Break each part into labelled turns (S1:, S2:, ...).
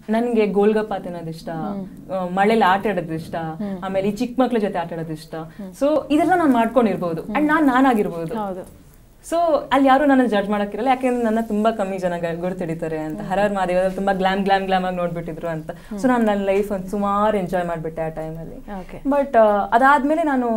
S1: ನನ್ಗೆ ಗೋಲ್ಗಪ್ಪ ತಿನ್ನೋದು ಇಷ್ಟ ಆ, ಮಳೆಲಿ ಆಟ ಆಡೋದು ಇಷ್ಟ ಆಮೇಲೆ ಈ ಚಿಕ್ಕ ಮಕ್ಳ ಜೊತೆ ಆಟ ಆಡೋದು ಇಷ್ಟ ಸೊ ಇದೆಲ್ಲ ನಾನು ಮಾಡ್ಕೊಂಡಿರ್ಬೋದು ಅಂಡ್ ನಾನ್ ನಾನಾಗಿರ್ಬೋದು
S2: ಹೌದು
S1: ಸೊ ಅಲ್ಲಿ ಯಾರು ನನ್ನ ಜಡ್ಜ್ ಮಾಡಕ್ಕಿರಲ್ಲ ಯಾಕೆಂದ್ರೆ ನನ್ನ ತುಂಬಾ ಕಮ್ಮಿ ಜನ ಗ- ಗುರುತಿಡಿತಾರೆ ಅಂತ ಹರರ್ ಮಹಾದೇವದಲ್ಲಿ ತುಂಬಾ ಗ್ಲಾಮ್ ಗ್ಲಾಮ್ ಗ್ಲಾಮ್ ಆಗಿ ನೋಡ್ಬಿಟ್ಟಿದ್ರು ಅಂತ ಸೊ ನಾನು ನನ್ನ ಲೈಫ್ ಒಂದು ಸುಮಾರು ಎಂಜಾಯ್ ಮಾಡ್ಬಿಟ್ಟೆ ಆ ಟೈಮಲ್ಲಿ
S2: ಓಕೆ
S1: ಬಟ್ ಅದಾದ್ಮೇಲೆ ನಾನು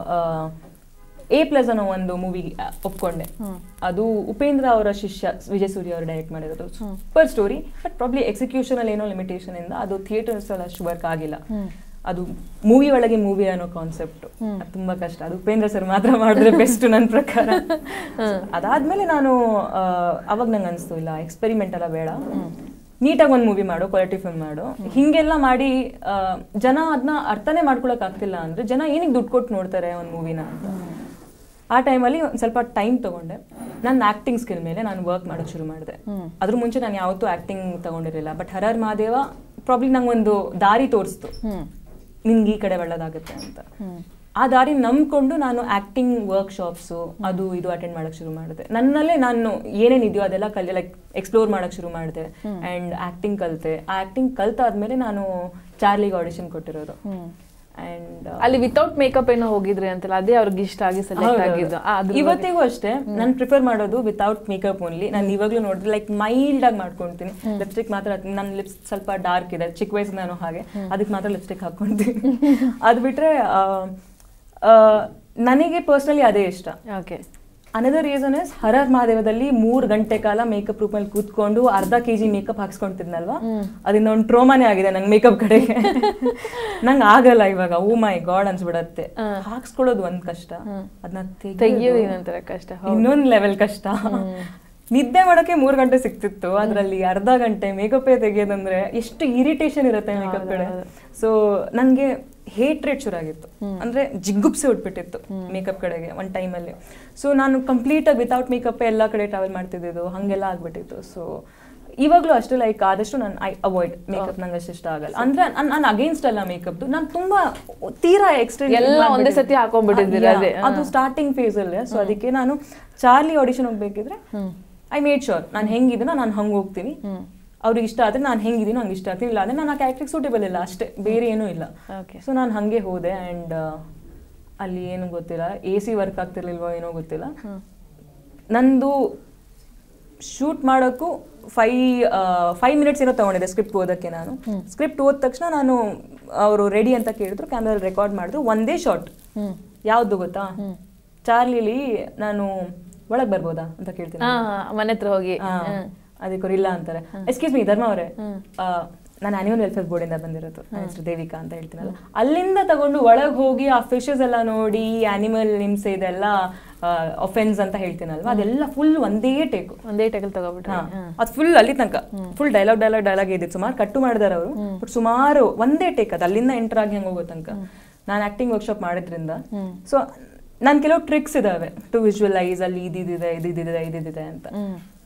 S1: ಎ ಪ್ಲಸ್ ಅನ್ನೋ ಒಂದು ಮೂವಿ ಒಪ್ಕೊಂಡೆ ಅದು ಉಪೇಂದ್ರ ಅವರ ಶಿಷ್ಯ ವಿಜಯ್ ಸೂರ್ಯ ಅವರು ಡೈರೆಕ್ಟ್ ಮಾಡಿರೋದು super story but probably execution ಅಲ್ಲಿ ಏನೋ ಲಿಮಿಟೇಷನ್ ಇಂದ ಅದು ಥಿಯೇಟರ್ಸ್ ಅಲ್ಲಿ ಅಷ್ಟು ವರ್ಕ್ ಆಗಿಲ್ಲ ಅದು ಮೂವಿ ಒಳಗೆ ಮೂವಿ ಅನ್ನೋ ಕಾನ್ಸೆಪ್ಟ್ ತುಂಬಾ ಕಷ್ಟ ಅದು ಉಪೇಂದ್ರ ಸರ್ ಮಾತ್ರ ಮಾಡಿದ್ರೆ ಬೆಸ್ಟ್ ನನ್ನ ಪ್ರಕಾರ ಅದಾದ್ಮೇಲೆ ನಾನು ಆ, ಅವಾಗ ನಂಗೆ ಅನಿಸ್ತು ಇಲ್ಲ ಎಕ್ಸ್ಪೆರಿಮೆಂಟ್ ಎಲ್ಲ ಬೇಡ ನೀಟಾಗಿ ಒಂದು ಮೂವಿ ಮಾಡು ಕ್ವಾಲಿಟಿ ಫಿಲ್ಮ್ ಮಾಡು ಹಿಂಗೆಲ್ಲ ಮಾಡಿ ಆ, ಜನ ಅದನ್ನ ಅರ್ಥನೇ ಮಾಡ್ಕೊಳಕ್ ಆಗ್ತಿಲ್ಲ ಅಂದ್ರೆ ಜನ ಏನಕ್ಕೆ ದುಡ್ಡು ಕೊಟ್ಟು ನೋಡ್ತಾರೆ ಒಂದು ಮೂವಿನ ಅಂತ ಆ ಟೈಮಲ್ಲಿ ಒಂದು ಸ್ವಲ್ಪ ಟೈಮ್ ತಗೊಂಡೆ ನನ್ನ ಆಕ್ಟಿಂಗ್ ಸ್ಕಿಲ್ ಮೇಲೆ ನಾನು ವರ್ಕ್ ಮಾಡೋಕೆ ಶುರು ಮಾಡಿದೆ ಅದ್ರ ಮುಂಚೆ ನಾನು ಯಾವತ್ತೂ ಆಕ್ಟಿಂಗ್ ತಗೊಂಡಿರಲಿಲ್ಲ ಬಟ್ ಹರರ್ ಮಹಾದೇವ ಪ್ರಾಬ್ಲಿ ನಂಗೊಂದು ದಾರಿ ತೋರಿಸ್ತು ನಿನ್ಗೆ ಈ ಕಡೆ ಒಳ್ಳೇದಾಗುತ್ತೆ ಅಂತ ಆ ದಾರಿ ನಂಬ್ಕೊಂಡು ನಾನು ಆಕ್ಟಿಂಗ್ ವರ್ಕ್ಶಾಪ್ಸು ಅದು ಇದು ಅಟೆಂಡ್ ಮಾಡಕ್ ಶುರು ಮಾಡಿದೆ ನನ್ನಲ್ಲೇ ನಾನು ಏನೇನಿದೆಯೋ ಅದೆಲ್ಲ ಕಲಿ ಲೈಕ್ ಎಕ್ಸ್ಪ್ಲೋರ್ ಮಾಡಕ್ ಶುರು ಮಾಡಿದೆ ಅಂಡ್ ಆಕ್ಟಿಂಗ್ ಕಲಿತೆ ಆ ಆಕ್ಟಿಂಗ್ ಕಲ್ತಾದ್ಮೇಲೆ ನಾನು ಚಾರ್ಲಿಗೆ ಆಡಿಷನ್ ಕೊಟ್ಟಿರೋದು ಅಂಡ್
S2: ಅಲ್ಲಿ ವಿತೌಟ್ ಮೇಕಪ್ ಏನೋ ಹೋಗಿದ್ರಿ ಅಂತಲ್ಲ ಅದೇ ಅವ್ರಿಗೆ ಇಷ್ಟ ಆಗಿ ಸೆಲೆಕ್ಟ್ ಆಗಿದ್ದು ಆ, ಅದ್ರ ಬಗ್ಗೆ-
S1: ಇವತ್ತಿಗೂ ಅಷ್ಟೇ ನಾನು ಪ್ರಿಫರ್ ಮಾಡೋದು ವಿತೌಟ್ ಮೇಕಪ್ ಓನ್ಲಿ ನಾನು ಇವಾಗ್ಲೂ ನೋಡಿದ್ರೆ ಲೈಕ್ ಮೈಲ್ಡ್ ಆಗಿ ಮಾಡ್ಕೊಂತೀನಿ ಲಿಪ್ಸ್ಟಿಕ್ ಮಾತ್ರ ನನ್ನ ಲಿಪ್ಸ್ ಸ್ವಲ್ಪ ಡಾರ್ಕ್ ಇದೆ ಚಿಕ್ಕ ವಯಸ್ಸು ನಾನು ಹಾಗೆ ಅದಕ್ಕೆ ಮಾತ್ರ ಲಿಪ್ಸ್ಟಿಕ್ ಹಾಕೊಂತೀನಿ ಅದು ಬಿಟ್ರೆ ಆ, ಆ, ನನಗೆ ಪರ್ಸ್ನಲಿ ಅದೇ ಇಷ್ಟ
S2: okay
S1: another reason is Hara ಮಹಾದೇವದಲ್ಲಿ ಮೂರ್ ಗಂಟೆ ಕಾಲ ಮೇಕಪ್ ರೂಮ್ ಅಲ್ಲಿ ಕೂತ್ಕೊಂಡು ಅರ್ಧ ಕೆಜಿ ಮೇಕಪ್ ಹಾಕ್ಸ್ಕೊಂತಿದ್ನಲ್ವಾ ಅದರಿಂದ ಒಂದು ಟ್ರೋಮಾನೇ ಆಗಿದೆ ನಂಗೆ ಮೇಕಪ್ ಕಡೆಗೆ ನಂಗೆ ಆಗಲ್ಲ ಇವಾಗ ಓ ಮೈ ಗಾಡ್ ಅನ್ಸ್ಬಿಡತ್ತೆ ಹಾಕ್ಸ್ಕೊಳ್ಳೋದು ಒಂದ್ ಕಷ್ಟ ಅದನ್ನ
S2: ತೆಗಿಯೋದು ಏನಂತಾರೆ ಕಷ್ಟ ಹೌದು.
S1: ಇನ್ನೊಂದ್ ಲೆವೆಲ್ ಕಷ್ಟ ನಿದ್ದೆ ಮಾಡೋಕೆ ಮೂರ್ ಗಂಟೆ ಸಿಕ್ತಿತ್ತು ಅದ್ರಲ್ಲಿ ಅರ್ಧ ಗಂಟೆ ಮೇಕಪ್ಪೇ ತೆಗಿಯೋದಂದ್ರೆ ಎಷ್ಟು ಇರಿಟೇಷನ್ ಇರುತ್ತೆ ಮೇಕಪ್ ಕಡೆ ಸೊ ನಂಗೆ ಹೇಟ್ ರೇಟ್ ಶುರು ಆಗಿತ್ತು ಅಂದ್ರೆ ಜಿಗ್ಗುಪ್ಸೆ ಉಟ್ಬಿಟ್ಟಿತ್ತು ಮೇಕಪ್ ಕಡೆಗೆ ಒಂದ್ ಟೈಮಲ್ಲಿ ಸೊ ನಾನು ಕಂಪ್ಲೀಟ್ ಆಗಿ ವಿತೌಟ್ ಮೇಕಪ್ ಎಲ್ಲ ಕಡೆ ಟ್ರಾವೆಲ್ ಮಾಡ್ತಿದ್ದು ಹಂಗೆಲ್ಲ ಆಗ್ಬಿಟ್ಟಿತ್ತು ಸೊ ಇವಾಗ್ಲೂ ಅಷ್ಟೇ ಲೈಕ್ ಆದಷ್ಟು ನಾನು ಐ ಅವಾಯ್ಡ್ ಮೇಕಪ್ ನಂಗೆ ಅಷ್ಟು ಇಷ್ಟ ಆಗಲ್ಲ ಅಂದ್ರೆ ನಾನು ಅಗೇನ್ಸ್ಟ್ ಅಲ್ಲ ಮೇಕಪ್ ನಾನು ತುಂಬಾ ತೀರಾ ಎಕ್ಸ್ಟ್ರೀಮ್
S2: ಎಲ್ಲ ಒಂದೇ ಸತಿ ಹಾಕೊಂಡ್ಬಿಟ್ಟಿದ್ದೀರ ಅದೇ,
S1: ಅದು ಸ್ಟಾರ್ಟಿಂಗ್ ಫೇಸ್ ಅಲ್ಲೇ ಸೊ ಅದಕ್ಕೆ ನಾನು ಚಾರ್ಲಿ ಆಡಿಷನ್ ಹೋಗ್ಬೇಕಿದ್ರೆ ಐ ಮೇಡ್ ಶೋರ್ ನಾನು ಹೆಂಗಿದ್ದೀನೋ ನಾನು ಹಂಗೆ ಹೋಗ್ತೀನಿ ಅವ್ರಿಗೆ ಇಷ್ಟ ಆದ್ರೆ ನಾನು ಹೆಂಗಿದ್ದೀನೋ ಹಂಗೆ ಇಷ್ಟ ಆಗ್ತೀನಿ ಇಲ್ಲ ಅಂದ್ರೆ ನಾನು ಆ ಕ್ಯಾರೆಕ್ಟರ್ ಸೂಟೇಬಲ್ ಇಲ್ಲ ಅಷ್ಟೇ ಬೇರೆ ಏನೂ ಇಲ್ಲ
S2: ಓಕೆ
S1: ಸೊ ನಾನು ಹಂಗೆ ಹೋದೆ ಆ್ಯಂಡ್ ಅಲ್ಲಿ ಏನು ಗೊತ್ತಿಲ್ಲ ಎ ಸಿ ವರ್ಕ್ ಆಗ್ತಿರ್ಲಿಲ್ವೋ ಏನೋ ಗೊತ್ತಿಲ್ಲ ನಂದು ಶೂಟ್ ಮಾಡೋಕ್ಕೂ ಫೈ ಫೈವ್ ಮಿನಿಟ್ಸ್ ಏನೋ ತಗೊಂಡಿದ್ದೆ ಸ್ಕ್ರಿಪ್ಟ್ ಓದಕ್ಕೆ ನಾನು ಸ್ಕ್ರಿಪ್ಟ್ ಓದ ತಕ್ಷಣ ನಾನು ಅವರು ರೆಡಿ ಅಂತ ಕೇಳಿದ್ರು ಕ್ಯಾಮ್ರಲ್ಲಿ ರೆಕಾರ್ಡ್ ಮಾಡಿದ್ರು ಒಂದೇ ಶಾಟ್ ಯಾವ್ದು ಗೊತ್ತಾ ಚಾರ್ಲಿಲಿ ನಾನು ಒಳಗ್ ಬರ್ಬೋದಾ ಅಂತ ಕೇಳ್ತೀನಿ
S2: ಹಾ ಹಾ, ಮನೆ ಹತ್ರ ಹೋಗಿ
S1: ಆ, ಅದಕ್ಕೆ ಅವ್ರು ಇಲ್ಲ ಅಂತಾರೆ ಎಕ್ಸ್ಕ್ಯೂಸ್ ಮೀ ಧರ್ಮ ಅವರೇ ನಾನು ಆನಿಮಲ್ ವೆಲ್ಫೇರ್ ಬೋರ್ಡ್ ಇಂದ ಬಂದಿರೋದು ನನ್ನ ಹೆಸರು ದೇವಿಕಾ ಅಂತ ಹೇಳ್ತೀನಲ್ಲ ಅಲ್ಲಿಂದ ತಗೊಂಡು ಒಳಗ್ ಹೋಗಿ ಆ ಫಿಶಸ್ ಎಲ್ಲ ನೋಡಿ ಆನಿಮಲ್ ಹಿಂಸೆ ಇದೆಲ್ಲ ಒಫೆನ್ಸ್ ಅಂತ ಹೇಳ್ತೀನಲ್ವಾ ಅದೆಲ್ಲ ಫುಲ್ ಒಂದೇ ಟೇಕು
S2: ಒಂದೇ ಟೈಕಲ್ ತಗೋಬಿಟ್ರೆ
S1: ಅದು ಫುಲ್ ಅಲ್ಲಿ ತನಕ ಫುಲ್ ಡೈಲಾಗ್ ಡೈಲಾಗ್ ಡೈಲಾಗ್ ಇದೆ ಸುಮಾರು ಕಟ್ಟು ಮಾಡಿದಾರೆ ಅವರು ಬಟ್ ಸುಮಾರು ಒಂದೇ ಟೇಕ್ ಅದು ಅಲ್ಲಿಂದ ಎಂಟರ್ ಆಗಿ ಹೆಂಗ್ ಹೋಗೋ ತನಕ ನಾನು ಆಕ್ಟಿಂಗ್ ವರ್ಕ್ಶಾಪ್ ಮಾಡಿದ್ರಿಂದ ಸೊ ನನ್ ಕೆಲವು ಟ್ರಿಕ್ಸ್ ಇದಾವೆ ಟು ವಿಜುವಲೈಸ್ ಅಲ್ಲಿ ಇದಿದೆ ಇದಿದೆ ಇದಿದೆ ಅಂತ